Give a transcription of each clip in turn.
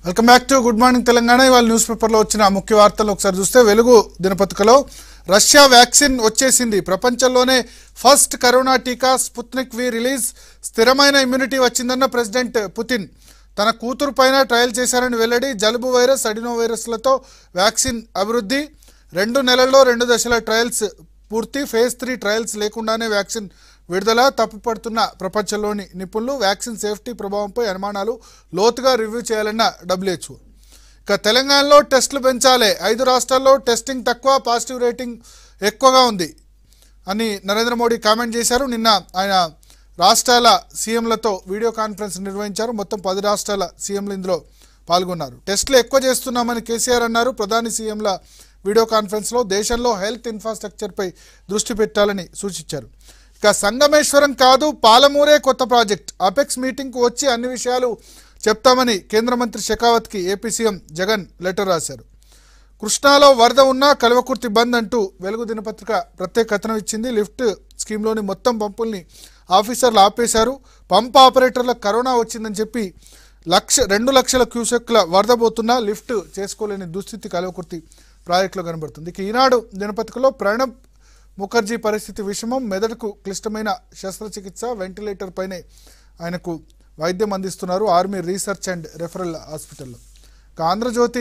Welcome back to good morning Telangana ఇవాళ news పేపర్లో వచ్చిన ముఖ్య వార్తలు ఒకసారి చూస్తే వెలుగు దినపత్రికలో రష్యా వ్యాక్సిన్ వచ్చేసింది ప్రపంచంలోనే ఫస్ట్ కరోనా టీకా స్పుత్నిక్ వి రిలీజ్ స్థిరమైన ఇమ్యూనిటీ వచ్చిందన్న ప్రెసిడెంట్ పుతిన్ తన కూతురు పైన ట్రయల్ చేశారని వెల్లడి జలుబు వైరస్ అడినో వైరస్లతో వ్యాక్సిన్ అభివృద్ధి రెండు నెలల్లో రెండు దశల ట్రయల్స్ పూర్తి ఫేజ్ త్రీ ట్రయల్స్ లేకుండానే వ్యాక్సిన్ విడుదల తప్పుపడుతున్న ప్రపంచంలోని నిపుణులు వ్యాక్సిన్ సేఫ్టీ ప్రభావంపై అనుమానాలు లోతుగా రివ్యూ చేయాలన్న డబ్ల్యూహెచ్ఓ ఇక తెలంగాణలో టెస్టులు పెంచాలి ఐదు రాష్ట్రాల్లో టెస్టింగ్ తక్కువ పాజిటివ్ రేటింగ్ ఎక్కువగా ఉంది అని నరేంద్ర మోడీ కామెంట్ చేశారు నిన్న ఆయన రాష్ట్రాల సీఎంలతో వీడియో కాన్ఫరెన్స్ నిర్వహించారు మొత్తం పది రాష్ట్రాల సీఎంలు ఇందులో పాల్గొన్నారు టెస్టులు ఎక్కువ చేస్తున్నామని కేసీఆర్ అన్నారు ప్రధాని సీఎంల వీడియో కాన్ఫరెన్స్లో దేశంలో హెల్త్ ఇన్ఫ్రాస్ట్రక్చర్పై దృష్టి పెట్టాలని సూచించారు ఇక సంగమేశ్వరం కాదు పాలమూరే కొత్త ప్రాజెక్ట్ అపెక్స్ మీటింగ్కు వచ్చి అన్ని విషయాలు చెప్తామని కేంద్ర మంత్రి షెకావత్కి ఏపీ సీఎం జగన్ లెటర్ రాశారు కృష్ణాలో వరద ఉన్నా కల్వకుర్తి బంద్ అంటూ వెలుగు దినపత్రిక ప్రత్యేక కథనం ఇచ్చింది లిఫ్ట్ స్కీమ్లోని మొత్తం పంపుల్ని ఆఫీసర్లు ఆపేశారు పంప్ ఆపరేటర్లకు కరోనా వచ్చిందని చెప్పి లక్ష రెండు లక్షల క్యూసెక్ల వరద పోతున్నా లిఫ్ట్ చేసుకోలేని దుస్థితి కల్వకుర్తి ప్రాజెక్టులో కనబడుతుంది ఇక ఈనాడు దినపత్రికలో ప్రణబ్ ముఖర్జీ పరిస్థితి విషమం మెదడుకు క్లిష్టమైన శస్త్రచికిత్స వెంటిలేటర్ పైనే ఆయనకు వైద్యం అందిస్తున్నారు ఆర్మీ రీసెర్చ్ అండ్ రెఫరల్ హాస్పిటల్లో ఇక ఆంధ్రజ్యోతి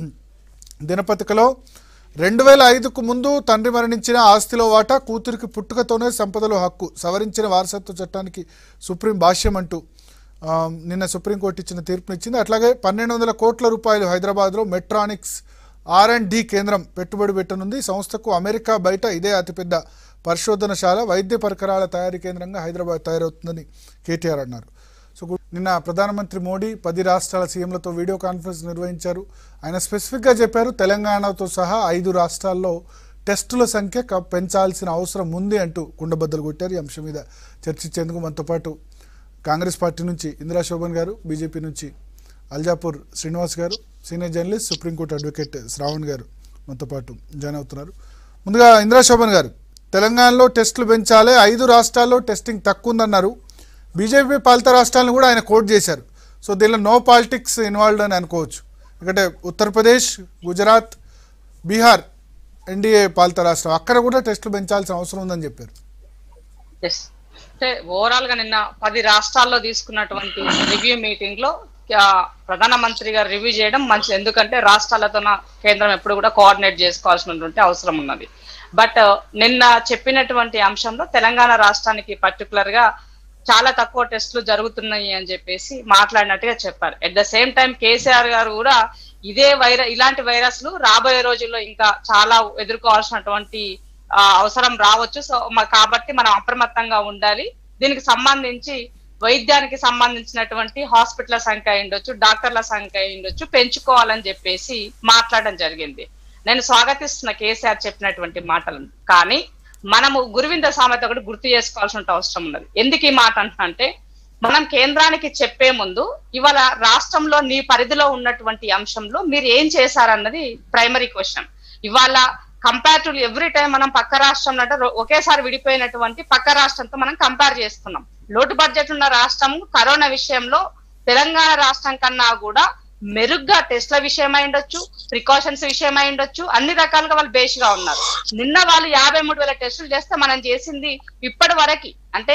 దినపత్రికలో రెండు వేల ఐదుకు ముందు తండ్రి మరణించిన ఆస్తిలో వాటా కూతురికి పుట్టుకతోనే సంపదలో హక్కు సవరించిన వారసత్వ చట్టానికి సుప్రీం భాష్యం అంటూ ఆ, నిన్న సుప్రీంకోర్టు ఇచ్చిన తీర్పునిచ్చింది అట్లాగే పన్నెండు వందల కోట్ల రూపాయలు హైదరాబాద్లో మెట్రానిక్స్ ఆర్ అండ్ డి కేంద్రం పెట్టుబడి పెట్టనుంది సంస్థకు అమెరికా బయట ఇదే అతిపెద్ద పరిశోధనశాల వైద్య పరికరాల తయారీ కేంద్రంగా హైదరాబాద్ తయారవుతుందని కేటీఆర్ అన్నారు సో గు- నిన్న ప్రధానమంత్రి మోడీ పది రాష్ట్రాల సీఎంలతో వీడియో కాన్ఫరెన్స్ నిర్వహించారు ఆయన స్పెసిఫిక్గా చెప్పారు తెలంగాణతో సహా ఐదు రాష్ట్రాల్లో టెస్టుల సంఖ్య క- పెంచాల్సిన అవసరం ఉంది అంటూ కుండబద్దలు కొట్టారు ఈ అంశం మీద చర్చించేందుకు మనతో పాటు కాంగ్రెస్ పార్టీ నుంచి ఇందిరా శోభన్ గారు బీజేపీ నుంచి Aljapur Srinivas garu senior journalist supreme court advocate Shravan garu మనతో పాటు జాయిన్ అవుతున్నారు ముందుగా ఇందిరా శోభన్ గారు తెలంగాణలో టెస్టులు పెంచాలి ఐదు రాష్ట్రాల్లో టెస్టింగ్ తక్కువ ఉందన్నారు బీజేపీ పాలిత రాష్ట్రాలను కూడా ఆయన కోట్ చేశారు సో దీనిలో నో పాలిటిక్స్ ఇన్వాల్వ్డ్ అని అనుకోవచ్చు ఎందుకంటే ఉత్తరప్రదేశ్ గుజరాత్ బీహార్ ఎన్డీఏ పాలిత రాష్ట్రం అక్కడ కూడా టెస్టులు పెంచాల్సిన అవసరం ఉందని చెప్పారు ఎస్ అంటే ఓవరాల్ గా నిన్న పది రాష్ట్రాల్లో తీసుకున్నటువంటి రివ్యూ మీటింగ్ లో ఆ, ప్రధానమంత్రి గారు రివ్యూ చేయడం మంచిది ఎందుకంటే రాష్ట్రాలతో కేంద్రం ఎప్పుడు కూడా కోఆర్డినేట్ చేసుకోవాల్సినటువంటి అవసరం ఉన్నది బట్ నిన్న చెప్పినటువంటి అంశంలో తెలంగాణ రాష్ట్రానికి పర్టికులర్ గా చాలా తక్కువ టెస్టులు జరుగుతున్నాయి అని చెప్పేసి మాట్లాడినట్టుగా చెప్పారు at the same time KCR garu కూడా ఇదే వైరస్ ఇలాంటి వైరస్లు రాబోయే రోజుల్లో ఇంకా చాలా ఎదుర్కోవాల్సినటువంటి ఆ, అవసరం రావచ్చు సో మ- కాబట్టి మనం అప్రమత్తంగా ఉండాలి దీనికి సంబంధించి వైద్యానికి సంబంధించినటువంటి హాస్పిటల్ సంఖ్య అయి ఉండొచ్చు డాక్టర్ల సంఖ్య అయి ఉండొచ్చు పెంచుకోవాలని చెప్పేసి మాట్లాడడం జరిగింది నేను స్వాగతిస్తున్న కేసీఆర్ చెప్పినటువంటి మాటలను కానీ మనము గురువింద సామెత ఒకటి గుర్తు చేసుకోవాల్సిన అవసరం ఉన్నది ఎందుకు ఈ మాట అంటే మనం కేంద్రానికి చెప్పే ముందు ఇవాళ రాష్ట్రంలో నీ పరిధిలో ఉన్నటువంటి అంశంలో మీరు ఏం చేశారన్నది ప్రైమరీ క్వశ్చన్ ఇవాళ కంపేర్ టు ఎవ్రీ టైం మనం పక్క రాష్ట్రంలో అంటే రో- ఒకేసారి విడిపోయినటువంటి పక్క రాష్ట్రంతో మనం కంపేర్ చేసుకున్నాం లోటు బడ్జెట్ ఉన్న రాష్ట్రం కరోనా విషయంలో తెలంగాణ రాష్ట్రం కన్నా కూడా మెరుగ్గా టెస్ట్ల విషయం అయి ఉండొచ్చు ప్రికాషన్స్ విషయం అయి ఉండొచ్చు అన్ని రకాలుగా వాళ్ళు బేస్గా ఉన్నారు నిన్న వాళ్ళు యాభై మూడు వేల టెస్టులు చేస్తే మనం చేసింది ఇప్పటి వరకు అంటే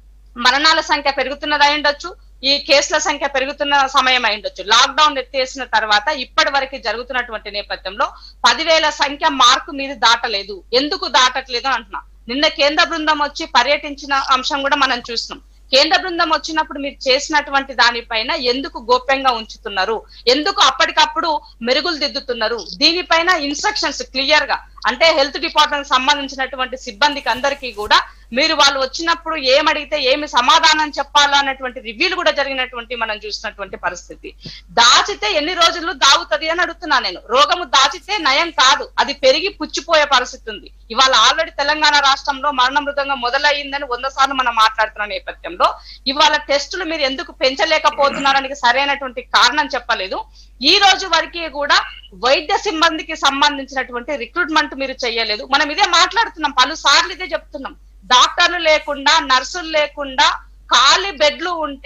మరణాల సంఖ్య పెరుగుతున్నది అయి ఉండొచ్చు ఈ కేసుల సంఖ్య పెరుగుతున్న సమయం అయి ఉండొచ్చు లాక్డౌన్ ఎత్తేసిన తర్వాత ఇప్పటి వరకు జరుగుతున్నటువంటి నేపథ్యంలో పదివేల సంఖ్య మార్కు మీద దాటలేదు ఎందుకు దాటట్లేదు అని అంటున్నా నిన్న కేంద్ర బృందం వచ్చి పర్యటించిన అంశం కూడా మనం చూసినాం కేంద్ర బృందం వచ్చినప్పుడు మీరు చేసినటువంటి దానిపైన ఎందుకు గోప్యంగా ఉంచుతున్నారు ఎందుకు అప్పటికప్పుడు మెరుగులు దిద్దుతున్నారు దీనిపైన ఇన్స్ట్రక్షన్స్ క్లియర్ గా అంటే హెల్త్ డిపార్ట్మెంట్ సంబంధించినటువంటి సిబ్బందికి అందరికీ కూడా మీరు వాళ్ళు వచ్చినప్పుడు ఏం అడిగితే ఏమి సమాధానం చెప్పాలో అన్నటువంటి రివ్యూలు కూడా జరిగినటువంటి మనం చూసినటువంటి పరిస్థితి దాచితే ఎన్ని రోజులు దాగుతుంది అని అడుగుతున్నా నేను రోగము దాచితే నయం కాదు అది పెరిగి పుచ్చిపోయే పరిస్థితి ఉంది ఇవాళ ఆల్రెడీ తెలంగాణ రాష్ట్రంలో మరణ మృదంగా మొదలయ్యిందని వంద సార్లు మనం మాట్లాడుతున్న నేపథ్యంలో ఇవాళ టెస్టులు మీరు ఎందుకు పెంచలేకపోతున్నారని సరైనటువంటి కారణం చెప్పలేదు ఈ రోజు వరకు కూడా వైద్య సిబ్బందికి సంబంధించినటువంటి రిక్రూట్మెంట్ మీరు చేయలేదు మనం ఇదే మాట్లాడుతున్నాం పలు సార్లు ఇదే చెప్తున్నాం డాక్టర్లు లేకుండా నర్సులు లేకుండా ఖాళీ బెడ్లు ఉంటే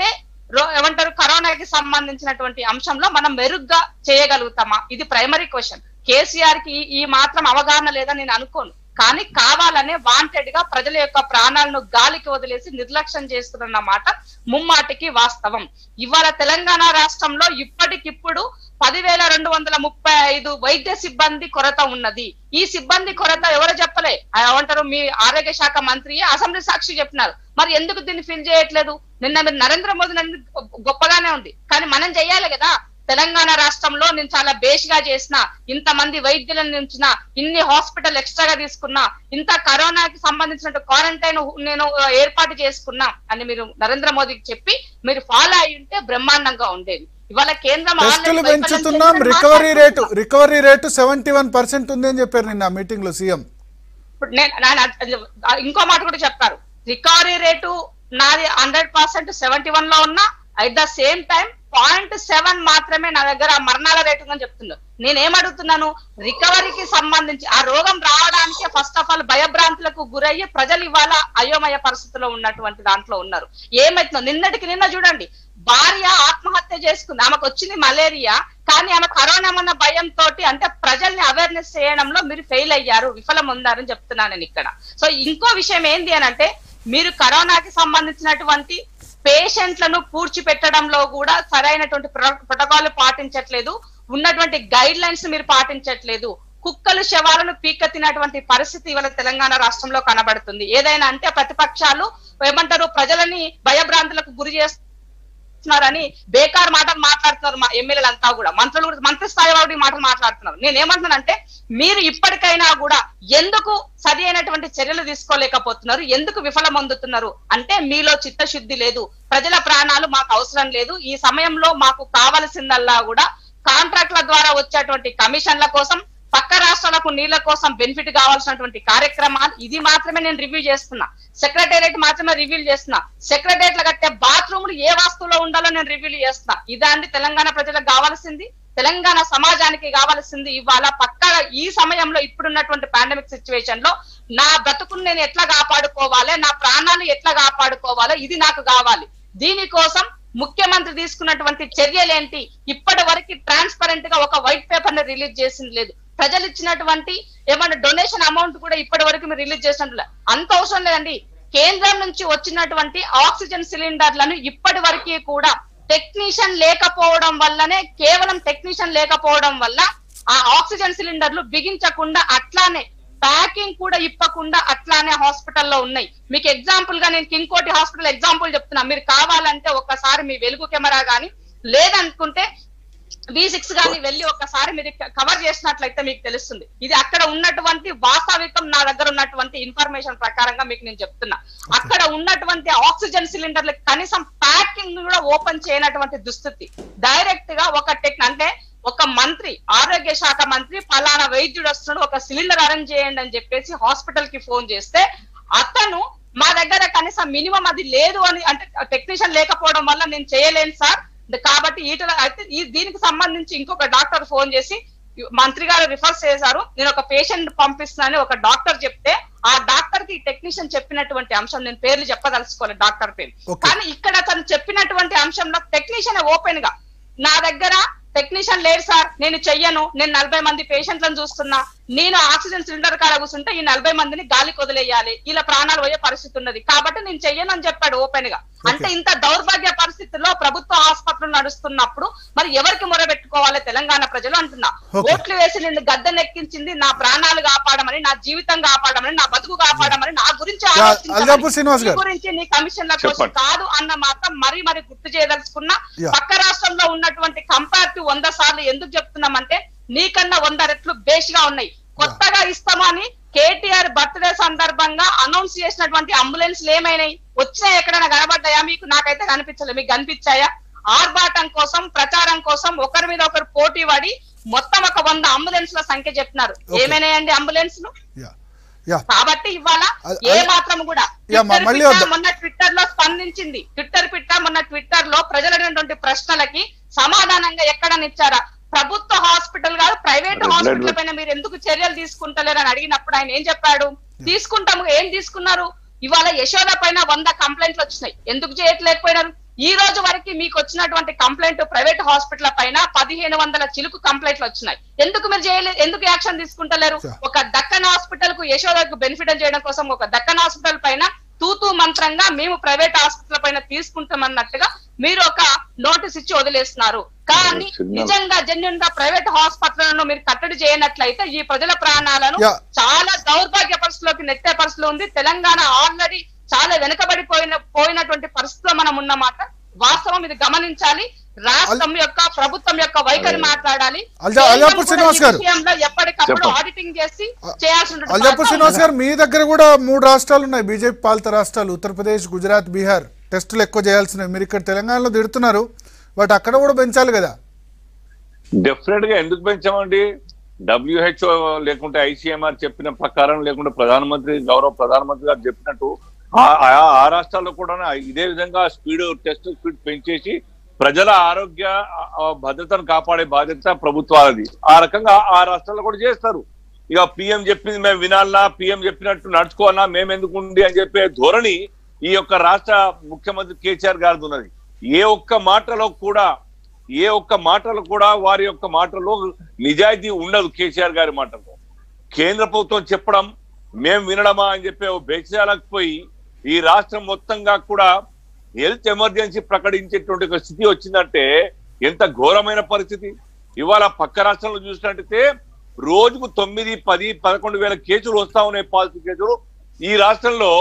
రో- ఏమంటారు కరోనాకి సంబంధించినటువంటి అంశంలో మనం మెరుగ్గా చేయగలుగుతామా ఇది ప్రైమరీ క్వశ్చన్ కేసీఆర్ కి ఈ- ఈ మాత్రం అవగాహన లేదని నేను అనుకోను కానీ కావాలనే వాంటెడ్ గా ప్రజల యొక్క ప్రాణాలను గాలికి వదిలేసి నిర్లక్ష్యం చేస్తున్న మాట ముమ్మాటికి వాస్తవం ఇవాళ తెలంగాణ రాష్ట్రంలో ఇప్పటికిప్పుడు పదివేల రెండు వందల ముప్పై ఐదు వైద్య సిబ్బంది కొరత ఉన్నది ఈ సిబ్బంది కొరత ఎవరు చెప్పలే ఆ ఏమంటారు మీ ఆరోగ్య శాఖ మంత్రి అసెంబ్లీ సాక్షి చెప్పినారు మరి ఎందుకు దీన్ని ఫిల్ చేయట్లేదు నిన్న మీరు నరేంద్ర మోదీ నన్ను గొప్పగానే ఉంది కానీ మనం చెయ్యాలి కదా తెలంగాణ రాష్ట్రంలో నేను చాలా బేష్ గా చేసిన ఇంతమంది వైద్యులను ఉంచిన ఇన్ని హాస్పిటల్ ఎక్స్ట్రాగా తీసుకున్నా ఇంత కరోనాకి సంబంధించిన క్వారంటైన్ నేను ఆ, ఏర్పాటు చేసుకున్నా అని మీరు నరేంద్ర మోదీకి చెప్పి మీరు ఫాలో అయి ఉంటే బ్రహ్మాండంగా ఉండేది ఇవాళ కేంద్రం already టెస్టులు వైఫల్యం పెంచుతున్నాం చెందిందని రికవరీ రేటు మాట్లాడుతున్నారు. Recovery rate seventy one percent ఉంది అని చెప్పారు నిన్న మీటింగ్ లో సీఎం ఇప్పుడు నేను నేను అది- అది- ఇంకో మాట కూడా చెప్పారు రికవరీ రేటు నాది హండ్రెడ్ పర్సెంట్ సెవెంటీ వన్ లో ఉన్నా at the same time point seven మాత్రమే నా దగ్గర మరణాల రేటు ఉందని చెప్తున్నారు నేనేం అడుగుతున్నాను రికవరీకి సంబంధించి ఆ రోగం రావడానికి ఫస్ట్ ఆఫ్ ఆల్ భయభ్రాంతులకు గురయ్యి ప్రజలు ఇవాళ అయోమయ పరిస్థితిలో ఉన్నటువంటి దాంట్లో ఉన్నారు ఏమైతుందో నిన్నటికి నిన్న చూడండి భార్య ఆత్మహత్య చేసుకుంది ఆమెకు వచ్చింది మలేరియా కానీ ఆమె కరోనా ఉన్న భయంతో అంటే ప్రజల్ని అవేర్నెస్ చేయడంలో మీరు ఫెయిల్ అయ్యారు విఫలం ఉందారని చెప్తున్నాను నేను ఇక్కడ సో ఇంకో విషయం ఏంటి అని అంటే మీరు కరోనాకి సంబంధించినటువంటి పేషెంట్లను పూడ్చిపెట్టడంలో కూడా సరైనటువంటి ప్రోటోకాల్ పాటించట్లేదు ఉన్నటువంటి గైడ్ లైన్స్ మీరు పాటించట్లేదు కుక్కలు శవాలను పీక్క తినటువంటి పరిస్థితి ఇవాళ తెలంగాణ రాష్ట్రంలో కనబడుతుంది ఏదైనా అంటే ప్రతిపక్షాలు ఏమంటారు ప్రజలని భయభ్రాంతులకు గురి చేస్తున్నారని బేకార్ మాటలు మాట్లాడుతున్నారు మా ఎమ్మెల్యేలు అంతా కూడా మంత్రులు కూడా మంత్రి స్థాయి వాడి మాటలు మాట్లాడుతున్నారు నేను ఏమంటున్నానంటే మీరు ఇప్పటికైనా కూడా ఎందుకు సరి అయినటువంటి చర్యలు తీసుకోలేకపోతున్నారు ఎందుకు విఫలం పొందుతున్నారు అంటే మీలో చిత్తశుద్ధి లేదు ప్రజల ప్రాణాలు మాకు అవసరం లేదు ఈ సమయంలో మాకు కావలసిందల్లా కూడా కాంట్రాక్ట్ల ద్వారా వచ్చేటువంటి కమిషన్ల కోసం పక్క రాష్ట్రాలకు నీళ్ల కోసం బెనిఫిట్ కావాల్సినటువంటి కార్యక్రమాలు ఇది మాత్రమే నేను రివ్యూ చేస్తున్నా సెక్రటేరియట్ మాత్రమే రివ్యూ చేస్తున్నా సెక్రటేరియట్ లో కట్టే బాత్రూములు ఏ వస్తువులో ఉండాలో నేను రివ్యూ చేస్తున్నా ఇదా అండి తెలంగాణ ప్రజలకు కావాల్సింది తెలంగాణ సమాజానికి కావాల్సింది ఇవాళ పక్కగా ఈ సమయంలో ఇప్పుడున్నటువంటి పాండమిక్ సిచ్యువేషన్ లో నా బ్రతుకుని నేను ఎట్లా కాపాడుకోవాలి నా ప్రాణాలు ఎట్లా కాపాడుకోవాలో ఇది నాకు కావాలి దీనికోసం ముఖ్యమంత్రి తీసుకున్నటువంటి చర్యలేంటి ఇప్పటి వరకు ట్రాన్స్పరెంట్ గా ఒక వైట్ పేపర్ ని రిలీజ్ చేసింది లేదు ప్రజలు ఇచ్చినటువంటి ఏమన్నా డొనేషన్ అమౌంట్ కూడా ఇప్పటి వరకు మీరు రిలీజ్ చేసినట్లు లేదు. అంత అవసరం లేదండి కేంద్రం నుంచి వచ్చినటువంటి ఆక్సిజన్ సిలిండర్లను ఇప్పటి వరకు కూడా టెక్నీషియన్ లేకపోవడం వల్లనే కేవలం టెక్నీషియన్ లేకపోవడం వల్ల ఆ ఆక్సిజన్ సిలిండర్లు బిగించకుండా అట్లానే ప్యాకింగ్ కూడా ఇప్పకుండా అట్లానే హాస్పిటల్లో ఉన్నాయి మీకు ఎగ్జాంపుల్ గా నేను కింగ్కోటి హాస్పిటల్ ఎగ్జాంపుల్ చెప్తున్నా మీరు కావాలంటే ఒక్కసారి మీ వెలుగు కెమెరా గాని లేదనుకుంటే వి సిక్స్ గాని వెళ్ళి ఒక్కసారి మీరు కవర్ చేసినట్లయితే మీకు తెలుస్తుంది ఇది అక్కడ ఉన్నటువంటి వాస్తవికం నా దగ్గర ఉన్నటువంటి ఇన్ఫర్మేషన్ ప్రకారంగా మీకు నేను చెప్తున్నా అక్కడ ఉన్నటువంటి ఆక్సిజన్ సిలిండర్లు కనీసం ప్యాకింగ్ కూడా ఓపెన్ చేయనటువంటి దుస్థితి డైరెక్ట్ గా ఒక టెక్ అంటే ఒక మంత్రి ఆరోగ్య శాఖ మంత్రి పలానా వైద్యుడు వస్తున్నాడు ఒక సిలిండర్ అరేంజ్ చేయండి అని చెప్పేసి హాస్పిటల్ కి ఫోన్ చేస్తే అతను మా దగ్గర కనీసం మినిమం అది లేదు అని అంటే టెక్నీషియన్ లేకపోవడం వల్ల నేను చేయలేను సార్ కాబట్టి ఈటల అయితే ఈ దీనికి సంబంధించి ఇంకొక డాక్టర్ ఫోన్ చేసి మంత్రి గారు రిఫర్ చేశారు నేను ఒక పేషెంట్ పంపిస్తున్నానని ఒక డాక్టర్ చెప్తే ఆ డాక్టర్ కి టెక్నీషియన్ చెప్పినటువంటి అంశం నేను పేర్లు చెప్పదలుచుకోలేదు డాక్టర్ పేరు Okay. కానీ ఇక్కడ తను చెప్పినటువంటి అంశంలో టెక్నీషియన్ ఓపెన్ గా నా దగ్గర టెక్నీషియన్ లేడు సార్ నేను చెయ్యను నేను నలభై మంది పేషెంట్లను చూస్తున్నా నేను ఆక్సిజన్ సిలిండర్ కాడ కూర్చుంటే ఈ నలభై మందిని గాలికి వదిలేయాలి ఇలా ప్రాణాలు పోయే పరిస్థితి ఉన్నది కాబట్టి నేను చెయ్యను అని చెప్పాడు ఓపెన్ గా అంటే ఇంత దౌర్భాగ్య పరిస్థితుల్లో ప్రభుత్వ ఆసుపత్రులు నడుస్తున్నప్పుడు మరి ఎవరికి మొరబెట్టుకోవాలి తెలంగాణ ప్రజలు అంటున్నా Okay. ఓట్లు వేసి నిన్ను గద్దెనెక్కించింది నా ప్రాణాలు కాపాడమని నా జీవితం కాపాడమని నా బతుకు కాపాడమని నా గురించి యా, ఆలోచించమని, అల్జాపూర్ శ్రీనివాస్ నీ గారు. గురించి నీ కమిషన్ల కోసం చెప్పండి. కాదు అన్న మాత్రం మరీ మరి గుర్తు చేయదలుచుకున్నా యా. పక్క రాష్ట్రంలో ఉన్నటువంటి కంపేర్ టు వంద సార్లు ఎందుకు చెప్తున్నామంటే నీకన్నా వంద రెట్లు బేష్ గా ఉన్నాయి కొత్తగా ఇస్తామని కేటీఆర్ బర్త్డే సందర్భంగా అనౌన్స్ చేసినటువంటి అంబులెన్స్లు ఏమైనాయి వచ్చినాయి ఎక్కడైనా కనబడ్డాయా మీకు నాకైతే కనిపించలేదు మీకు కనిపించాయా ఆర్భాటం కోసం ప్రచారం కోసం ఒకరి మీద ఒకరు పోటీ పడి మొత్తం ఒక వంద అంబులెన్స్ల సంఖ్య చెప్తున్నారు Okay. ఏమైనాయండి అంబులెన్స్లు యా యా కాబట్టి ఇవాళ అ- ఏ అ- మాత్రం కూడా యా, మ- ట్విట్టర్ మళ్ళీ పిట్ట వద్దాం. మొన్న ట్విట్టర్ లో స్పందించింది ట్విట్టర్ పిట్ట మొన్న ట్విట్టర్ లో ప్రజలైనటువంటి ప్రశ్నలకి సమాధానంగా ఎక్కడనిచ్చారా ప్రభుత్వ హాస్పిటల్ కాదు ప్రైవేట్ Red light హాస్పిటల్ పైన మీరు ఎందుకు చర్యలు తీసుకుంటలేరు అని అడిగినప్పుడు ఆయన ఏం చెప్పాడు తీసుకుంటాము ఏం తీసుకున్నారు ఇవాళ యశోద పైన వంద కంప్లైంట్లు వచ్చినాయి ఎందుకు చేయట్లేకపోయినారు ఈ రోజు వరకు మీకు వచ్చినటువంటి కంప్లైంట్ ప్రైవేట్ హాస్పిటల్ పైన పదిహేను వందల చిలుకు కంప్లైంట్లు వచ్చినాయి ఎందుకు మీరు చేయలేదు ఎందుకు యాక్షన్ తీసుకుంటలేరు Sure. ఒక దక్కన్ హాస్పిటల్ కు యశోదకు బెనిఫిట్ చేయడం కోసం ఒక దక్కన్ హాస్పిటల్ పైన తూతూ మంత్రంగా మేము ప్రైవేట్ హాస్పిటల్ పైన తీసుకుంటామన్నట్టుగా మీరు ఒక నోటీస్ ఇచ్చి వదిలేస్తున్నారు కానీ Signal. నిజంగా జెన్యున్ గా ప్రైవేట్ హాస్పిటల్లను మీరు కట్టడి చేయనట్లయితే ఈ ప్రజల ప్రాణాలను Yeah. చాలా దౌర్భాగ్య పరిస్థితిలోకి నెట్టే పరిస్థితిలో ఉంది తెలంగాణ ఆల్రెడీ చాలా వెనుకబడిపోయిన పోయినటువంటి పరిస్థితిలో మనం ఉన్నమాట వాస్తవం ఇది గమనించాలి రాష్ట్రం యొక్క ప్రభుత్వం యొక్క వైఖరి మాట్లాడాలి అల్జా- అల్జాపూర్ కేంద్రం కూడా శ్రీనివాస్ ఈ గారు. విషయంలో ఎప్పటికప్పుడు చెప్పండి. ఆడిటింగ్ చేసి చేయాల్సి ఉంటుంది. అల్జాపూర్ శ్రీనివాస్ గారు మీ దగ్గర కూడా మూడు రాష్ట్రాలు ఉన్నాయి బీజేపీ పాలిత రాష్ట్రాలు ఉత్తరప్రదేశ్ గుజరాత్ బీహార్ టెస్టులు ఎక్కువ చేయాల్సినవి మీరు ఇక్కడ తెలంగాణలో తిడుతున్నారు బట్ అక్కడ కూడా పెంచాలి కదా డెఫినెట్ గా ఎందుకు పెంచామండి డబ్ల్యూహెచ్ఓ లేకుంటే ఐసీఎంఆర్ చెప్పిన ప్రకారం లేకుంటే ప్రధానమంత్రి గౌరవ ప్రధానమంత్రి గారు చెప్పినట్టు ఆ- ఆ- ఆ రాష్ట్రాల్లో కూడా ఇదే విధంగా స్పీడ్ టెస్ట్ స్పీడ్ పెంచేసి ప్రజల ఆరోగ్య ఆ, ఆ, భద్రతను కాపాడే బాధ్యత ప్రభుత్వాలది ఆ రకంగా ఆ రాష్ట్రాల్లో కూడా చేస్తారు ఇక పిఎం చెప్పింది మేము వినాలనా పిఎం చెప్పినట్టు నడుచుకోవాలన్నా మేము ఎందుకు ఉంది అని చెప్పే ధోరణి ఈ యొక్క రాష్ట్ర ముఖ్యమంత్రి కేసీఆర్ గారిది ఉన్నది ఏ ఒక్క మాటలో కూడా ఏ ఒక్క మాటలు కూడా వారి యొక్క మాటలో నిజాయితీ ఉండదు కేసీఆర్ గారి మాటల్లో కేంద్ర ప్రభుత్వం చెప్పడం మేము వినడమా అని చెప్పి ఓ బెచ్చాలకు పోయి ఈ రాష్ట్రం మొత్తంగా కూడా హెల్త్ ఎమర్జెన్సీ ప్రకటించేటువంటి ఒక స్థితి వచ్చిందంటే ఎంత ఘోరమైన పరిస్థితి ఇవాళ పక్క రాష్ట్రంలో చూసినట్టయితే రోజుకు తొమ్మిది పది పదకొండు వేల కేసులు వస్తా ఉన్నాయి పాజిటివ్ కేసులు ఈ రాష్ట్రంలో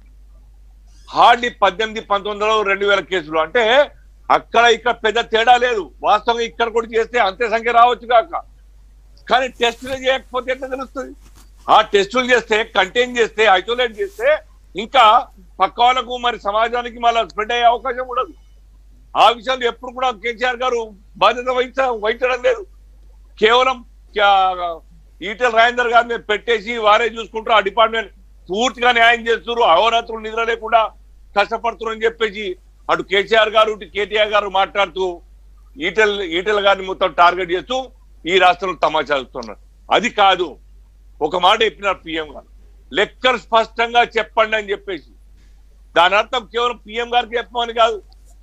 హార్డ్లీ పద్దెనిమిది పంతొమ్మిదిలో రెండు వేల కేసులు అంటే అక్కడ ఇక్కడ పెద్ద తేడా లేదు వాస్తవంగా ఇక్కడ కూడా చేస్తే అంతే సంఖ్య రావచ్చు కాక కానీ టెస్టులు చేయకపోతే ఎట్లా తెలుస్తుంది ఆ టెస్టులు చేస్తే కంటైన్ చేస్తే ఐసోలేట్ చేస్తే ఇంకా పక్క వాళ్ళకు మరి సమాజానికి మళ్ళీ స్ప్రెడ్ అయ్యే అవకాశం ఉండదు ఆ విషయాలు ఎప్పుడు కూడా కేసీఆర్ గారు బాధ్యత వహించ వహించడం లేదు కేవలం క్యా- ఈటెల రాజేందర్ గారిని పెట్టేసి వారే చూసుకుంటారు ఆ డిపార్ట్మెంట్ పూర్తిగా న్యాయం చేస్తున్నారు అహోరాత్రులు నిద్ర లేకుండా కష్టపడుతున్నారు అని చెప్పేసి అటు కేసీఆర్ గారు ఇటు కేటీఆర్ గారు మాట్లాడుతూ ఈటెల్ ఈటెల గారిని మొత్తం టార్గెట్ చేస్తూ ఈ రాష్ట్రంలో తమాషాలుతున్నారు అది కాదు ఒక మాట చెప్పినారు పిఎం గారు లెక్కలు స్పష్టంగా చెప్పండి అని చెప్పేసి దాని అర్థం కేవలం పిఎం గారికి చెప్పమని కాదు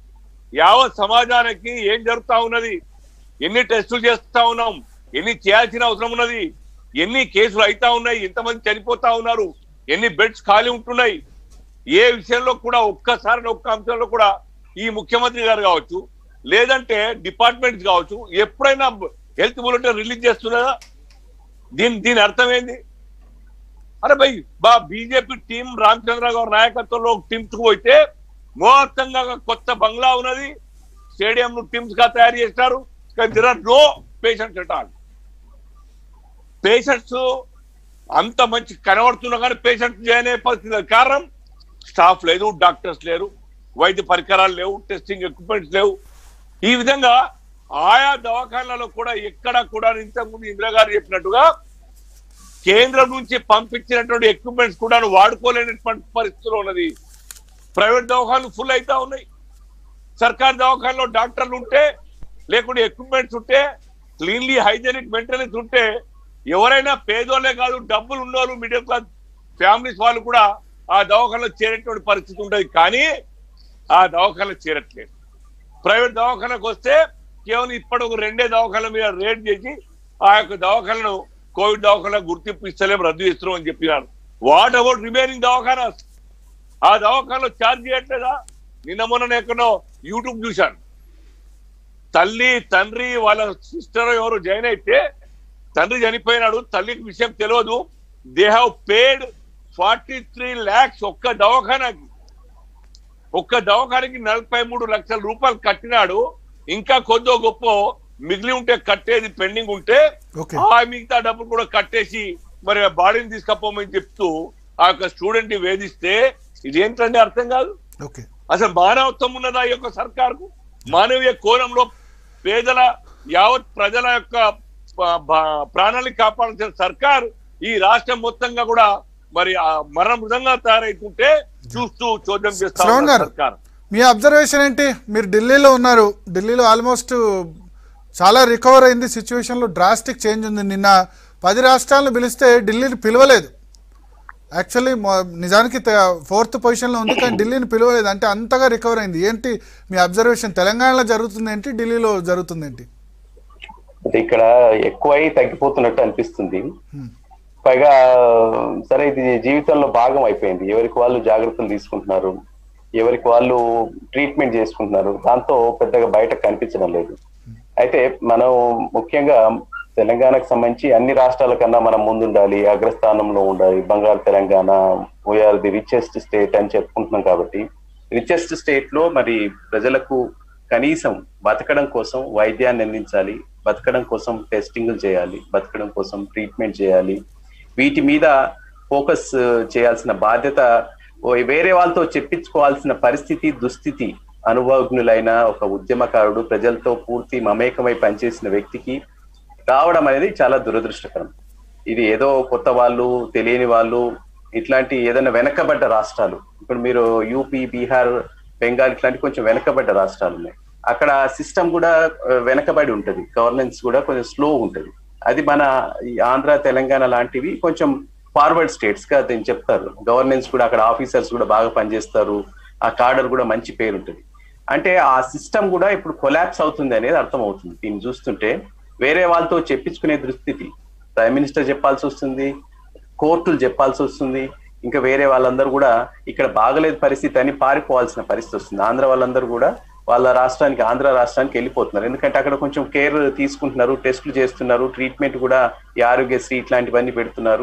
యావత్ సమాజానికి ఏం జరుగుతా ఉన్నది ఎన్ని టెస్టులు చేస్తా ఉన్నాం ఎన్ని చేయాల్సిన అవసరం ఉన్నది ఎన్ని కేసులు అయితా ఉన్నాయి ఎంతమంది చనిపోతా ఉన్నారు ఎన్ని బెడ్స్ ఖాళీ ఉంటున్నాయి ఏ విషయంలో కూడా ఒక్కసారి ఒక్క అంశంలో కూడా ఈ ముఖ్యమంత్రి గారు కావచ్చు లేదంటే డిపార్ట్మెంట్స్ కావచ్చు ఎప్పుడైనా హెల్త్ బులెటిన్ రిలీజ్ చేస్తున్నదా దీని దీని అర్థం ఏంది అరే భయ్ బా బీజేపీ టీం రామచంద్ర గారి నాయకత్వంలో టీమ్స్ కు పోతే మొత్తంగా కొత్త బంగ్లా ఉన్నది స్టేడియం ను టీమ్స్ గా తయారు చేస్తారు కానీ there are no patients at all patients అంత మంచి కనబడుతున్నా కానీ పేషెంట్స్ చేయనే పరిస్థితి లేదు. కారణం స్టాఫ్ లేదు డాక్టర్స్ లేరు వైద్య పరికరాలు లేవు టెస్టింగ్ ఎక్విప్మెంట్స్ లేవు ఈ విధంగా ఆయా దవాఖానాలలో కూడా ఎక్కడ కూడా ఇంతకుముందు ఇందిరా గారు చెప్పినట్టుగా కేంద్రం నుంచి పంపించినటువంటి ఎక్విప్మెంట్స్ కూడా వాడుకోలేనటువంటి పరిస్థితిలో ఉన్నది ప్రైవేట్ దవాఖానాలు ఫుల్ అవుతా ఉన్నాయి సర్కార్ దవాఖానలో డాక్టర్లు ఉంటే లేకుంటే ఎక్విప్మెంట్స్ ఉంటే క్లీన్లీ హైజెనిక్ మెయింటెనెన్స్ ఉంటే ఎవరైనా పేదోళ్ళే కాదు డబ్బులు ఉన్నోళ్ళు మిడిల్ క్లాస్ ఫ్యామిలీస్ వాళ్ళు కూడా ఆ దవాఖానలో చేరేటువంటి పరిస్థితి ఉంటుంది కానీ ఆ దవాఖానలో చేరట్లేదు ప్రైవేట్ దవాఖానకు వస్తే కేవలం ఇప్పటి ఒక రెండే దవాఖాన మీద రేట్ చేసి ఆ యొక్క దవాఖానను కోవిడ్ దవాఖాన గుర్తింపు ఇస్తలేం రద్దు చేస్తున్నాం అని చెప్పినారు వాట్ అబౌట్ రిమైనింగ్ దవాఖానాస్ ఆ దవాఖానలో ఛార్జ్ చేయట్లేదా నిన్న మొన్న ఎక్కడో యూట్యూబ్ చూశాను తల్లి తండ్రి వాళ్ళ సిస్టర్ ఎవరు జాయిన్ అయితే తండ్రి చనిపోయినాడు తల్లికి విషయం తెలియదు they have paid forty three lakhs ఒక్క దవాఖానాకి ఒక్క దవాఖానకి నలభై మూడు లక్షల రూపాయలు కట్టినాడు ఇంకా కొద్దో గొప్ప మిగిలి ఉంటే కట్టేది పెండింగ్ ఉంటే Okay. ఆ మిగతా డబ్బులు కూడా కట్టేసి మరి ఆ బాడీని తీసుకపోమని చెప్తూ ఆ యొక్క స్టూడెంట్ ని వేధిస్తే ఇదేంటండి అర్థం కాదు ఓకే అసలు మానవత్వం ఉన్నదా ఈ యొక్క సర్కార్కు మానవీయ కోణంలో పేదల యావత్ ప్రజల యొక్క ప- బ- ప్రాణాలను కాపాడాల్సిన సర్కార్ ఈ రాష్ట్రం మొత్తంగా కూడా మరి ఆ మరణ మృదంగా తయారైతుంటే చూస్తూ చూద్దాం చేస్తా శ్రవణ్ ఉన్న గారు. సర్కార్ మీ అబ్జర్వేషన్ ఏంటి మీరు ఢిల్లీలో ఉన్నారు ఢిల్లీలో ఆల్మోస్ట్ చాలా రికవర్ అయింది సిచ్యువేషన్లో డ్రాస్టిక్ చేంజ్ ఉంది నిన్న పది రాష్ట్రాలను పిలిస్తే ఢిల్లీని పిలవలేదు యాక్చువల్లీ నిజానికి ఫోర్త్ పొజిషన్లో ఉంది కానీ ఢిల్లీని పిలవలేదు అంటే అంతగా రికవర్ అయింది ఏంటి మీ అబ్జర్వేషన్ తెలంగాణలో జరుగుతుంది ఏంటి ఢిల్లీలో జరుగుతుంది ఏంటి అంటే ఇక్కడ ఎక్కువై తగ్గిపోతున్నట్టు అనిపిస్తుంది పైగా సరే ఇది జీవితంలో భాగం అయిపోయింది ఎవరికి వాళ్ళు జాగ్రత్తలు తీసుకుంటున్నారు ఎవరికి వాళ్ళు ట్రీట్మెంట్ చేసుకుంటున్నారు దాంతో పెద్దగా బయట కనిపించడం లేదు అయితే మనం ముఖ్యంగా తెలంగాణకు సంబంధించి అన్ని రాష్ట్రాల కన్నా మనం ముందుండాలి అగ్రస్థానంలో ఉండాలి బంగారు Telangana we are the richest state అని చెప్పుకుంటున్నాం కాబట్టి రిచెస్ట్ స్టేట్ లో మరి ప్రజలకు కనీసం బతకడం కోసం వైద్యాన్ని అందించాలి బతకడం కోసం టెస్టింగ్లు చేయాలి బతకడం కోసం ట్రీట్మెంట్ చేయాలి వీటి మీద ఫోకస్ చేయాల్సిన బాధ్యత ఓ వేరే వాళ్ళతో చెప్పించుకోవాల్సిన పరిస్థితి దుస్థితి అనుభవజ్ఞులైన ఒక ఉద్యమకారుడు ప్రజలతో పూర్తి మమేకమై పనిచేసిన వ్యక్తికి రావడం అనేది చాలా దురదృష్టకరం ఇది ఏదో కొత్త వాళ్ళు తెలియని వాళ్ళు ఇట్లాంటి ఏదైనా వెనకబడ్డ రాష్ట్రాలు ఇప్పుడు మీరు యూపీ బీహార్ బెంగాల్ ఇట్లాంటి కొంచెం వెనకబడ్డ రాష్ట్రాలు ఉన్నాయి అక్కడ సిస్టమ్ కూడా ఆ, వెనకబడి ఉంటది గవర్నెన్స్ కూడా కొంచెం స్లో ఉంటది అది మన ఈ ఆంధ్ర తెలంగాణ లాంటివి కొంచెం ఫార్వర్డ్ స్టేట్స్ గా దీన్ని చెప్తారు గవర్నెన్స్ కూడా అక్కడ ఆఫీసర్స్ కూడా బాగా పనిచేస్తారు ఆ కార్డర్ కూడా మంచి పేరు ఉంటుంది అంటే ఆ సిస్టమ్ కూడా ఇప్పుడు కొలాప్స్ అవుతుంది అనేది అర్థం అవుతుంది దీన్ని చూస్తుంటే వేరే వాళ్ళతో చెప్పించుకునే దుస్థితి ప్రైమ్ మినిస్టర్ చెప్పాల్సి వస్తుంది కోర్టులు చెప్పాల్సి వస్తుంది ఇంకా వేరే వాళ్ళందరూ కూడా ఇక్కడ బాగలేదు పరిస్థితి అని పారిపోవాల్సిన పరిస్థితి వస్తుంది ఆంధ్ర వాళ్ళందరూ కూడా వాళ్ళ రాష్ట్రానికి ఆంధ్ర రాష్ట్రానికి వెళ్ళిపోతున్నారు ఎందుకంటే అక్కడ కొంచెం కేర్ తీసుకుంటున్నారు టెస్టులు చేస్తున్నారు ట్రీట్మెంట్ కూడా ఈ ఆరోగ్యశ్రీ ఇట్లాంటివన్నీ పెడుతున్నారు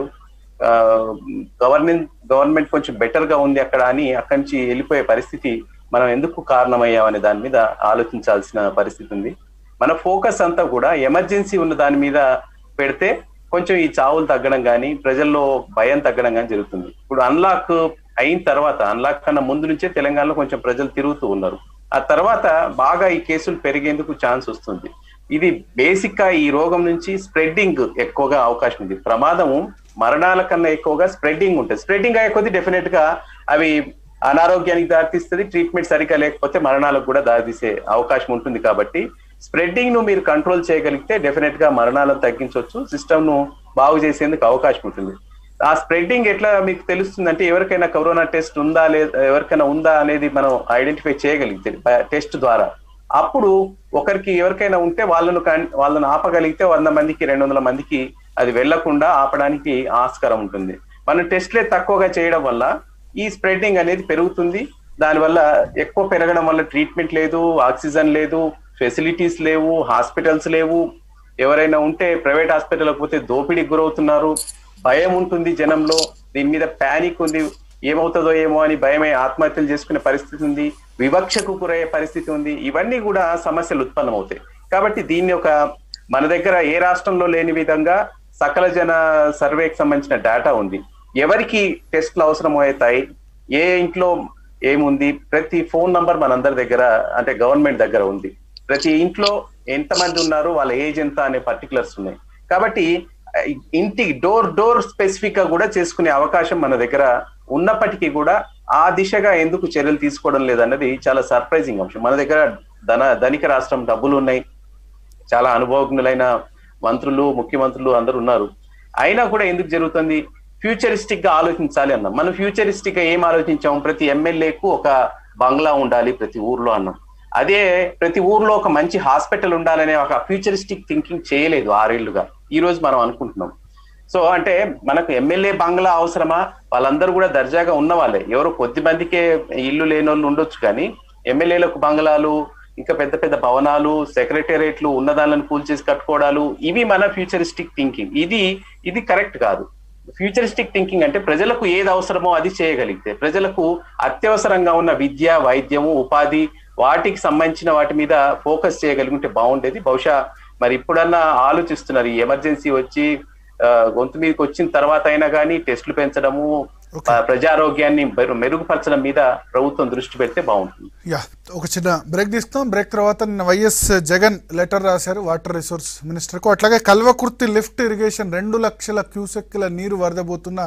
గవర్నమెంట్ గవర్నమెంట్ కొంచెం బెటర్ గా ఉంది అక్కడ అని అక్కడి నుంచి వెళ్ళిపోయే పరిస్థితి మనం ఎందుకు కారణమయ్యామనే దాని మీద ఆలోచించాల్సిన పరిస్థితి ఉంది మన ఫోకస్ అంతా కూడా ఎమర్జెన్సీ ఉన్న దాని మీద పెడితే కొంచెం ఈ చావులు తగ్గడం కానీ ప్రజల్లో భయం తగ్గడం కానీ జరుగుతుంది ఇప్పుడు అన్లాక్ అయిన తర్వాత అన్లాక్ కన్నా ముందు నుంచే తెలంగాణలో కొంచెం ప్రజలు తిరుగుతూ ఉన్నారు ఆ తర్వాత బాగా ఈ కేసులు పెరిగేందుకు ఛాన్స్ వస్తుంది ఇది బేసిక్ గా ఈ రోగం నుంచి స్ప్రెడ్డింగ్ ఎక్కువగా అవకాశం ఉంది ప్రమాదము మరణాల కన్నా ఎక్కువగా స్ప్రెడ్డింగ్ ఉంటుంది స్ప్రెడ్డింగ్ అయ్యే కొద్దీ డెఫినెట్ గా అవి అనారోగ్యానికి దారితీస్తుంది ట్రీట్మెంట్ సరిగ్గా లేకపోతే మరణాలకు కూడా దారితీసే అవకాశం ఉంటుంది కాబట్టి స్ప్రెడ్డింగ్ ను మీరు కంట్రోల్ చేయగలిగితే డెఫినెట్ గా మరణాలను తగ్గించవచ్చు సిస్టమ్ ను బాగు చేసేందుకు అవకాశం ఉంటుంది ఆ స్ప్రెడ్డింగ్ ఎట్లా మీకు తెలుస్తుంది అంటే ఎవరికైనా కరోనా టెస్ట్ ఉందా లేదా ఎవరికైనా ఉందా అనేది మనం ఐడెంటిఫై చేయగలిగితే టెస్ట్ ద్వారా అప్పుడు ఒకరికి ఎవరికైనా ఉంటే వాళ్ళను కన్- వాళ్ళను ఆపగలిగితే వంద మందికి రెండు వందల మందికి అది వెళ్లకుండా ఆపడానికి ఆస్కారం ఉంటుంది మనం టెస్ట్లే తక్కువగా చేయడం వల్ల ఈ స్ప్రెడ్డింగ్ అనేది పెరుగుతుంది దానివల్ల ఎక్కువ పెరగడం వల్ల ట్రీట్మెంట్ లేదు ఆక్సిజన్ లేదు ఫెసిలిటీస్ లేవు హాస్పిటల్స్ లేవు ఎవరైనా ఉంటే ప్రైవేట్ హాస్పిటల్కి పోతే దోపిడీకి గురవుతున్నారు భయం ఉంటుంది జనంలో దీని మీద ప్యానిక్ ఉంది ఏమవుతుందో ఏమో అని భయమై ఆత్మహత్యలు చేసుకునే పరిస్థితి ఉంది వివక్షకు గురయ్యే పరిస్థితి ఉంది ఇవన్నీ కూడా సమస్యలు ఉత్పన్నమవుతాయి కాబట్టి దీన్ని ఒక మన దగ్గర ఏ రాష్ట్రంలో లేని విధంగా సకల జన సర్వేకి సంబంధించిన డేటా ఉంది ఎవరికి టెస్ట్లు అవసరం అవుతాయి ఏ ఇంట్లో ఏముంది ప్రతి ఫోన్ నంబర్ మనందరి దగ్గర అంటే గవర్నమెంట్ దగ్గర ఉంది ప్రతి ఇంట్లో ఎంతమంది ఉన్నారు వాళ్ళ ఏజ్ ఎంత అనే పర్టికులర్స్ ఉన్నాయి కాబట్టి ఆ, ఇంటి డోర్ డోర్ స్పెసిఫిక్ గా కూడా చేసుకునే అవకాశం మన దగ్గర ఉన్నప్పటికీ కూడా ఆ దిశగా ఎందుకు చర్యలు తీసుకోవడం లేదన్నది చాలా సర్ప్రైజింగ్ అంశం మన దగ్గర ధన ధనిక రాష్ట్రం డబ్బులు ఉన్నాయి చాలా అనుభవజ్ఞులైన మంత్రులు ముఖ్యమంత్రులు అందరూ ఉన్నారు అయినా కూడా ఎందుకు జరుగుతుంది ఫ్యూచరిస్టిక్ గా ఆలోచించాలి అన్నాం మనం ఫ్యూచరిస్టిక్ గా ఏం ఆలోచించాం ప్రతి ఎమ్మెల్యేకు ఒక బంగ్లా ఉండాలి ప్రతి ఊర్లో అన్నాం అదే ప్రతి ఊర్లో ఒక మంచి హాస్పిటల్ ఉండాలనే ఒక ఫ్యూచరిస్టిక్ థింకింగ్ చేయలేదు ఆరేళ్లుగా ఈ రోజు మనం అనుకుంటున్నాం సో అంటే మనకు ఎమ్మెల్యే బంగ్లా అవసరమా వాళ్ళందరూ కూడా దర్జాగా ఉన్న వాళ్ళే ఎవరో కొద్ది మందికే ఇల్లు లేని వాళ్ళు ఉండొచ్చు కానీ ఎమ్మెల్యేలకు బంగ్లాలు ఇంకా పెద్ద పెద్ద భవనాలు సెక్రటేరియట్లు ఉన్నదాలను కూల్చేసి కట్టుకోవడాలు ఇవి మన ఫ్యూచరిస్టిక్ థింకింగ్ ఇది ఇది కరెక్ట్ కాదు ఫ్యూచరిస్టిక్ థింకింగ్ అంటే ప్రజలకు ఏది అవసరమో అది చేయగలిగితే ప్రజలకు అత్యవసరంగా ఉన్న విద్య వైద్యము ఉపాధి వాటికి సంబంధించిన వాటి మీద ఫోకస్ చేయగలిగితే బాగుండేది బహుశా మరి ఇప్పుడన్నా ఆలోచిస్తున్నారు ఈ ఎమర్జెన్సీ వచ్చి ఆ, గొంతు మీదకి వచ్చిన తర్వాత అయినా కానీ టెస్టులు పెంచడము Okay. ఆ, ప్రజారోగ్యాన్ని మెరు- మెరుగుపరచడం మీద ప్రభుత్వం దృష్టి పెడితే బాగుంటుంది యా ఒక చిన్న బ్రేక్ తీసుకుందాం బ్రేక్ తర్వాత నిన్న వైఎస్ జగన్ లెటర్ రాశారు వాటర్ రిసోర్స్ మినిస్టర్కు అట్లాగే కల్వకుర్తి లిఫ్ట్ ఇరిగేషన్ రెండు లక్షల క్యూసెక్ల నీరు వరదబోతున్న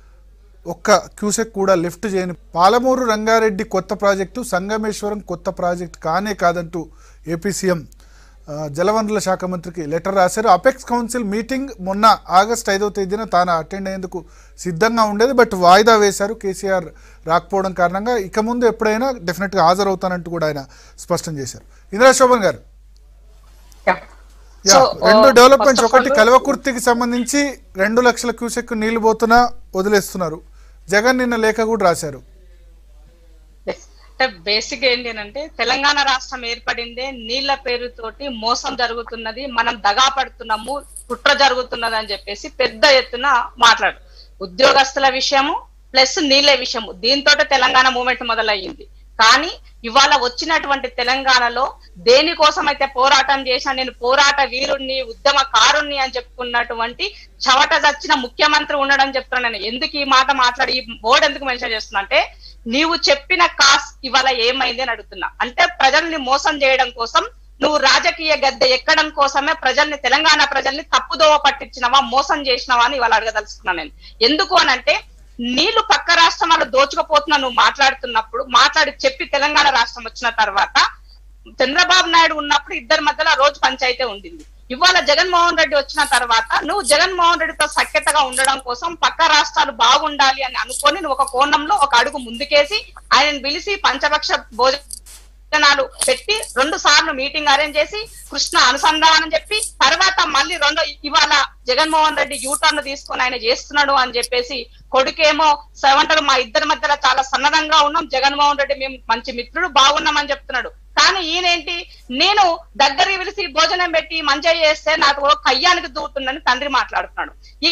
ఒక్క క్యూసెక్ కూడా లిఫ్ట్ చేయని పాలమూరు రంగారెడ్డి కొత్త ప్రాజెక్టు సంగమేశ్వరం కొత్త ప్రాజెక్ట్ కానే కాదంటూ ఏపీ సీఎం ఆ, జలవనరుల శాఖ మంత్రికి లెటర్ రాశారు అపెక్స్ కౌన్సిల్ మీటింగ్ మొన్న ఆగస్ట్ ఐదవ తేదీన తాను అటెండ్ అయ్యేందుకు సిద్ధంగా ఉండేది బట్ వాయిదా వేశారు కేసీఆర్ రాకపోవడం కారణంగా ఇక ముందు ఎప్పుడైనా డెఫినెట్గా హాజరవుతానంటూ కూడా ఆయన స్పష్టం చేశారు Indira Shobhan garu Yeah. Yeah, So, రెండు uh, డెవలప్మెంట్స్ first of ఒకటి all- కల్వకుర్తికి సంబంధించి రెండు లక్షల క్యూసెక్ నీళ్లు పోతున్నా వదిలేస్తున్నారు జగన్ నిన్న లేఖ కూడా రాశారు Yes. అంటే బేసిక్ ఏంటి అంటే తెలంగాణ రాష్ట్రం ఏర్పడిందే నీళ్ల పేరుతోటి మోసం జరుగుతున్నది మనం దగా పడుతున్నాము కుట్ర జరుగుతున్నది అని చెప్పేసి పెద్ద ఎత్తున మాట్లాడు ఉద్యోగస్తుల విషయము ప్లస్ నీళ్ళ విషయము దీంతో తెలంగాణ మూమెంట్ మొదలయ్యింది కానీ ఇవాళ వచ్చినటువంటి తెలంగాణలో దేనికోసం అయితే పోరాటం చేసినా నేను పోరాట వీరుణ్ణి ఉద్యమకారుణ్ణి అని చెప్పుకున్నటువంటి చవట చచ్చిన ముఖ్యమంత్రి ఉండడం చెప్తున్నాను నేను ఎందుకు ఈ మాట మాట్లాడి ఈ బోర్డు ఎందుకు మెన్షన్ చేస్తున్నా అంటే నీవు చెప్పిన కాస్ ఇవాళ ఏమైంది అని అడుగుతున్నా అంటే ప్రజల్ని మోసం చేయడం కోసం నువ్వు రాజకీయ గద్దె ఎక్కడం కోసమే ప్రజల్ని తెలంగాణ ప్రజల్ని తప్పుదోవ పట్టించినవా మోసం చేసినవా అని ఇవాళ అడగదలుచుకున్నా నేను ఎందుకు అనంటే నీళ్లు పక్క రాష్ట్రం వాళ్ళు దోచుకపోతున్నా నువ్వు మాట్లాడుతున్నప్పుడు మాట్లాడి చెప్పి తెలంగాణ రాష్ట్రం వచ్చిన తర్వాత చంద్రబాబు నాయుడు ఉన్నప్పుడు ఇద్దరి మధ్యలో ఆ రోజు పంచాయితీ ఉండింది ఇవాళ జగన్మోహన్ రెడ్డి వచ్చిన తర్వాత నువ్వు జగన్మోహన్ రెడ్డితో సఖ్యతగా ఉండడం కోసం పక్క రాష్ట్రాలు బాగుండాలి అని అనుకొని నువ్వు ఒక కోణంలో ఒక అడుగు ముందుకేసి ఆయనను పిలిచి పంచపక్ష భోజనాలు పెట్టి రెండు సార్లు మీటింగ్ అరేంజ్ చేసి కృష్ణ అనుసంధానం చెప్పి తర్వాత మళ్ళీ రెండో ఇవాళ జగన్మోహన్ రెడ్డి యూటర్న్ తీసుకొని ఆయన చేస్తున్నాడు అని చెప్పేసి కొడుకేమో సెవెంటర్ మా ఇద్దరి మధ్యలో చాలా సన్నదంగా ఉన్నాం జగన్మోహన్ రెడ్డి మేము మంచి మిత్రుడు బాగున్నామని చెప్తున్నాడు కానీ ఈయనేంటి నేను దగ్గరికి పిలిచి భోజనం పెట్టి మంచిగా చేస్తే నాకు కయ్యానికి దూతుందని తండ్రి మాట్లాడుతున్నాడు ఈ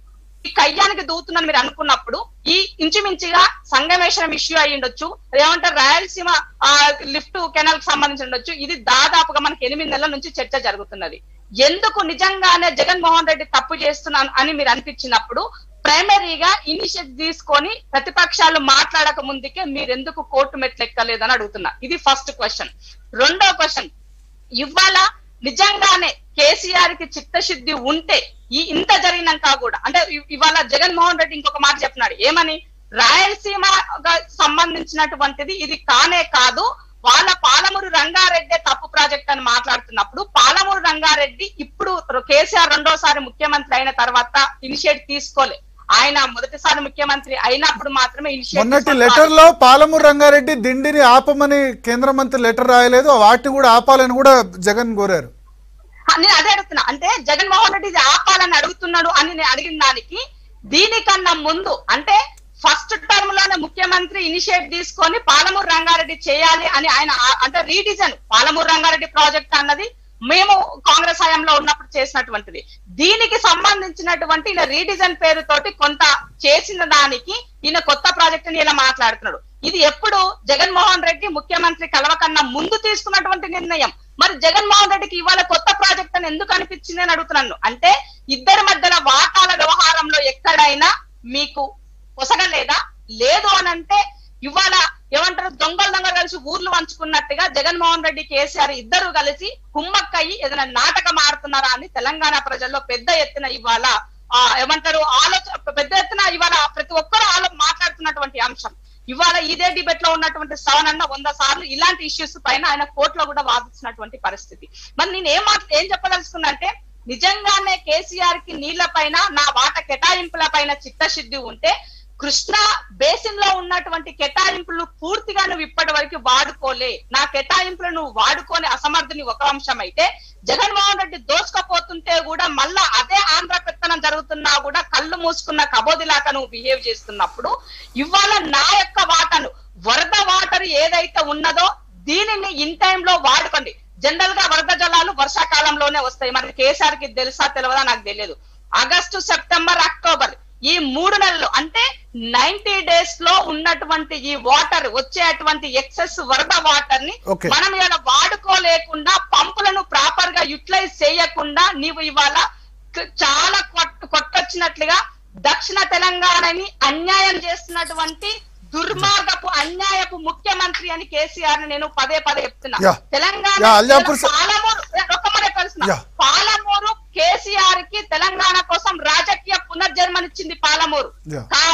ఈ కయ్యానికి దూతుందని మీరు అనుకున్నప్పుడు ఈ ఇంచుమించుగా సంగమేశ్వరం ఇష్యూ అయి ఉండొచ్చు ఏమంటారు రాయలసీమ ఆ, లిఫ్ట్ కెనాల్ కి సంబంధించి ఉండొచ్చు ఇది దాదాపుగా మనకి ఎనిమిది నెలల నుంచి చర్చ జరుగుతున్నది ఎందుకు నిజంగానే జగన్మోహన్ రెడ్డి తప్పు చేస్తున్నాను అని మీరు అనిపించినప్పుడు ప్రైమరీగా ఇనిషియేటివ్ తీసుకొని ప్రతిపక్షాలు మాట్లాడక ముందుకే మీరు ఎందుకు కోర్టు మెట్లు ఎక్కలేదని అడుగుతున్నా ఇది ఫస్ట్ క్వశ్చన్ రెండో క్వశ్చన్ ఇవాళ నిజంగానే కేసీఆర్ కి చిత్తశుద్ధి ఉంటే ఈ ఇంత జరిగినాక కూడా అంటే ఇ- ఇవాళ జగన్మోహన్ రెడ్డి ఇంకొక మాట చెప్తున్నాడు ఏమని రాయలసీమ సంబంధించినటువంటిది ఇది కానే కాదు వాళ్ళ పాలమూరు రంగారెడ్డి తప్పు ప్రాజెక్ట్ అని మాట్లాడుతున్నప్పుడు పాలమూరు రంగారెడ్డి ఇప్పుడు కేసీఆర్ రెండోసారి ముఖ్యమంత్రి అయిన తర్వాత ఇనిషియేట్ తీసుకోలే ఆయన మొదటిసారి ముఖ్యమంత్రి అయినప్పుడు మాత్రమే ఇనిషియేట్ మొన్నటి లెటర్ లో పాలమూరు రంగారెడ్డి దిండిని ఆపమని కేంద్ర మంత్రి లెటర్ రాయలేదు వాటిని కూడా ఆపాలని కూడా జగన్ కోరారు ఆ, నేను అదే అడుగుతున్నా అంటే జగన్మోహన్ రెడ్డి ఇది ఆపాలని అడుగుతున్నాడు అని నేను అడిగిన దానికి దీనికన్నా ముందు అంటే ఫస్ట్ టర్మ్ లోనే ముఖ్యమంత్రి ఇనిషియేట్ తీసుకొని పాలమూరు రంగారెడ్డి చేయాలి అని ఆయన ఆ- అంటే రీడిజన్ పాలమూరు రంగారెడ్డి ప్రాజెక్ట్ అన్నది మేము కాంగ్రెస్ హయాంలో ఉన్నప్పుడు చేసినటువంటిది దీనికి సంబంధించినటువంటి ఈయన రీడిజన్ పేరుతోటి కొంత చేసిన దానికి ఈయన కొత్త ప్రాజెక్ట్ ని ఇలా మాట్లాడుతున్నాడు ఇది ఎప్పుడు జగన్మోహన్ రెడ్డి ముఖ్యమంత్రి కలవకన్నా ముందు తీసుకున్నటువంటి నిర్ణయం మరి జగన్మోహన్ రెడ్డికి ఇవాళ కొత్త ప్రాజెక్ట్ అని ఎందుకు అనిపించింది అని అడుగుతున్నాను అంటే ఇద్దరి మధ్యలో వాటాల వ్యవహారంలో ఎక్కడైనా మీకు పొసగలేదా లేదు అని అంటే ఇవాళ ఏమంటారు దొంగలు దొంగలు కలిసి ఊర్లు పంచుకున్నట్టుగా జగన్మోహన్ రెడ్డి కేసీఆర్ ఇద్దరు కలిసి కుమ్మక్కయ్యి ఏదైనా నాటకం ఆడుతున్నారా అని తెలంగాణ ప్రజల్లో పెద్ద ఎత్తున ఇవాళ ఆ ఏమంటారు ఆలోచన పెద్ద ఎత్తున ఇవాళ ప్రతి ఒక్కరు ఆలో మాట్లాడుతున్నటువంటి అంశం ఇవాళ ఇదే డిబేట్ లో ఉన్నటువంటి శ్రవణ్ అన్న వంద సార్లు ఇలాంటి ఇష్యూస్ పైన ఆయన కోర్టులో కూడా వాదించినటువంటి పరిస్థితి మరి నేను ఏం మాట్లా ఏం చెప్పదలుచుకున్నా అంటే నిజంగానే కేసీఆర్ కి నీళ్ల పైన నా వాట కేటాయింపుల పైన చిత్తశుద్ధి ఉంటే కృష్ణా బేసిన్ లో ఉన్నటువంటి కేటాయింపులు పూర్తిగా నువ్వు ఇప్పటి వరకు వాడుకోలే నా కేటాయింపులు నువ్వు వాడుకోని అసమర్థుని ఒక అంశం అయితే జగన్మోహన్ రెడ్డి దోచుకపోతుంటే కూడా మళ్ళా అదే ఆంధ్ర పెత్తనం జరుగుతున్నా కూడా కళ్ళు మూసుకున్న కబోదిలాగా నువ్వు బిహేవ్ చేస్తున్నప్పుడు ఇవాళ నా యొక్క వాటను వరద వాటర్ ఏదైతే ఉన్నదో దీనిని ఇన్ లో వాడుకోండి జనరల్ గా వరద జలాలు వర్షాకాలంలోనే వస్తాయి మరి కేసీఆర్ కి తెలుసా తెలియదా నాకు తెలియదు ఆగస్టు సెప్టెంబర్ అక్టోబర్ ఈ మూడు నెలలు అంటే నైన్టీ డేస్ లో ఉన్నటువంటి ఈ వాటర్ వచ్చేటువంటి ఎక్సెస్ వరద వాటర్ ని Okay. మనం ఇలా వాడుకోలేకుండా పంపులను ప్రాపర్ గా యూటిలైజ్ చేయకుండా నీవు ఇవాళ క- చాలా కొట్- కొట్టొచ్చినట్లుగా దక్షిణ తెలంగాణని అన్యాయం చేస్తున్నటువంటి దుర్మార్గపు అన్యాయపు ముఖ్యమంత్రి అని కేసీఆర్ ని నేను పదే పదే చెప్తున్నా Yeah. తెలంగాణ Yeah, అల్జాపూర్ స- పాలమూరు ఒక్క మాట తెలుసు Yeah. పాలమూరు కేసీఆర్ కి తెలంగాణ కోసం రాజకీయ పునర్జన్మనిచ్చింది పాలమూరు Yeah. కానీ